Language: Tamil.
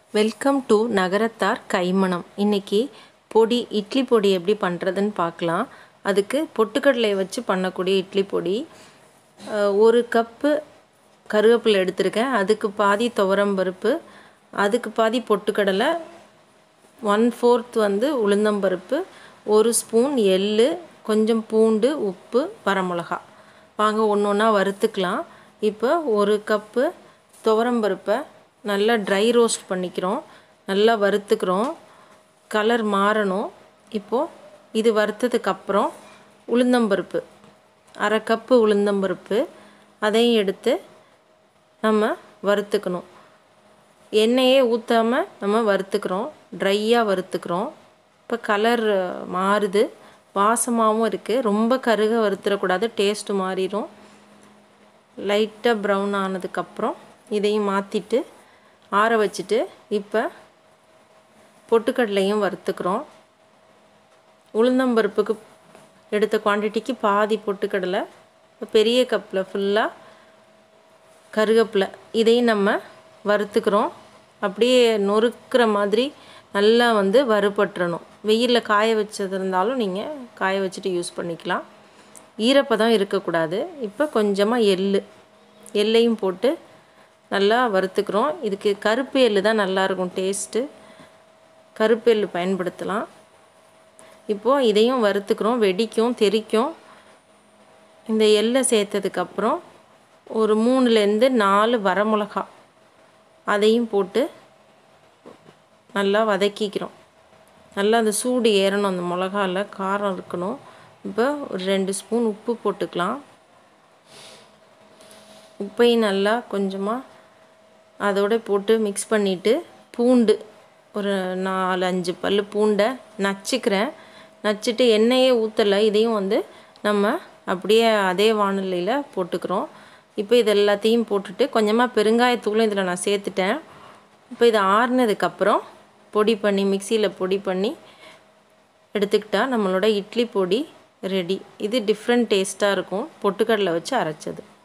வெல்கம் டு நகரத்தார் கைமணம் இன்னைக்கு பொடி இட்லி பொடி எப்படி பண்ணுறதுன்னு பார்க்கலாம் அதுக்கு பொட்டுக்கடலை வச்சு பண்ணக்கூடிய இட்லி பொடி அஹ், ஒரு கப்பு கருவேப்பிலை எடுத்திருக்கேன் அதுக்கு பாதி துவரம்பருப்பு அதுக்கு பாதி பொட்டுக்கடலை ஒன் ஃபோர்த் வந்து உளுந்தம்பருப்பு ஒரு ஸ்பூன் எள்ளு கொஞ்சம் பூண்டு உப்பு வரமிளகா வாங்க ஒன்று ஒன்றா வறுத்துக்கலாம் இப்போ ஒரு கப்பு துவரம்பருப்பை நல்லா ட்ரை ரோஸ்ட் பண்ணிக்கிறோம் நல்லா வறுத்துக்கிறோம் கலர் மாறணும் இப்போது இது வறுத்ததுக்கப்புறம் உளுந்தம்பருப்பு அரை கப்பு உளுந்தம்பருப்பு அதையும் எடுத்து நம்ம வறுத்துக்கணும் எண்ணெயே ஊற்றாமல் நம்ம வறுத்துக்கிறோம் ட்ரையாக வறுத்துக்கிறோம் இப்போ கலர் மாறுது வாசமாகவும் இருக்குது ரொம்ப கருக வறுத்துடக்கூடாது டேஸ்ட்டு மாறிடும் லைட்டாக ப்ரௌன் ஆனதுக்கப்புறம் இதையும் மாற்றிட்டு ஆற வச்சுட்டு இப்போ பொட்டுக்கடலையும் வறுத்துக்கிறோம் உளுந்தம்பருப்புக்கு எடுத்த குவான்டிட்டிக்கு பாதி பொட்டுக்கடலை இப்போ பெரிய கப்பில் ஃபுல்லாக கருவேப்பிலை இதையும் நம்ம வறுத்துக்கிறோம் அப்படியே நொறுக்கிற மாதிரி நல்லா வந்து வறுபட்டுறணும் வெயிலில் காய வச்சது இருந்தாலும் நீங்கள் காய வச்சுட்டு யூஸ் பண்ணிக்கலாம் ஈரப்பதம் இருக்கக்கூடாது இப்போ கொஞ்சமாக எள்ளு எள்ளையும் போட்டு நல்லா வறுத்துக்கிறோம் இதுக்கு கருப்பு எள்ளு தான் நல்லாயிருக்கும் டேஸ்ட்டு கருப்பு எள்ளு பயன்படுத்தலாம் இப்போது இதையும் வறுத்துக்கிறோம் வெடிக்கும் தெறிக்கும் இந்த எள்ளை சேர்த்ததுக்கப்புறம் ஒரு மூணுலேருந்து நாலு வரமிளகா அதையும் போட்டு நல்லா வதக்கிக்கிறோம் நல்லா அந்த சூடு ஏறணும் அந்த மிளகால காரம் இருக்கணும் இப்போ ஒரு ரெண்டு ஸ்பூன் உப்பு போட்டுக்கலாம் உப்பையும் நல்லா கொஞ்சமாக அதோட போட்டு மிக்ஸ் பண்ணிவிட்டு பூண்டு ஒரு நாலு அஞ்சு பல் பூண்டை நச்சுக்கிறேன் நச்சுட்டு எண்ணெயே ஊற்றலை இதையும் வந்து நம்ம அப்படியே அதே வானிலையில் போட்டுக்கிறோம் இப்போ இது எல்லாத்தையும் போட்டுட்டு கொஞ்சமாக பெருங்காயத்தூளும் இதில் நான் சேர்த்துட்டேன் இப்போ இது ஆறுனதுக்கப்புறம் பொடி பண்ணி மிக்சியில் பொடி பண்ணி எடுத்துக்கிட்டால் நம்மளோட இட்லி பொடி ரெடி இது டிஃப்ரெண்ட் டேஸ்ட்டாக இருக்கும் பொட்டுக்கடலை வச்சு அரைச்சது